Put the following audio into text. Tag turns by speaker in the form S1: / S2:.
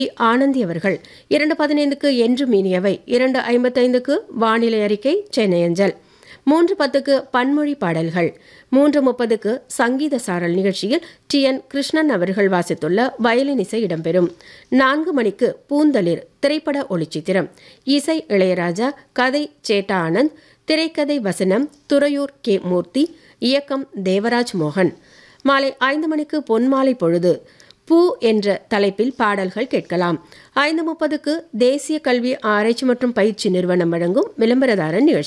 S1: ஆனந்தி அவர்கள் இரண்டு பதினைந்துக்கு என்று மீனியவை இரண்டு ஐம்பத்தைந்துக்கு வானிலை அறிக்கை சென்னை அஞ்சல் மூன்று பத்துக்கு பன்மொழி பாடல்கள் மூன்று முப்பதுக்கு சங்கீத சாரல் நிகழ்ச்சியில் டி என் கிருஷ்ணன் அவர்கள் வாசித்துள்ள வயலின் இசை இடம்பெறும் நான்கு மணிக்கு பூந்தளிர் திரைப்பட ஒளிச்சித்திரம் இசை இளையராஜா கதை சேட்டா ஆனந்த் திரைக்கதை வசனம் துறையூர் கே மூர்த்தி இயக்கம் தேவராஜ் மோகன் மாலை ஐந்து மணிக்கு பொன்மாலை பொழுது பூ என்ற தலைப்பில் பாடல்கள் கேட்கலாம் ஐந்து முப்பதுக்கு தேசிய கல்வி ஆராய்ச்சி மற்றும் பயிற்சி நிறுவனம் வழங்கும் விளம்பரதாரன் நிகழ்ச்சி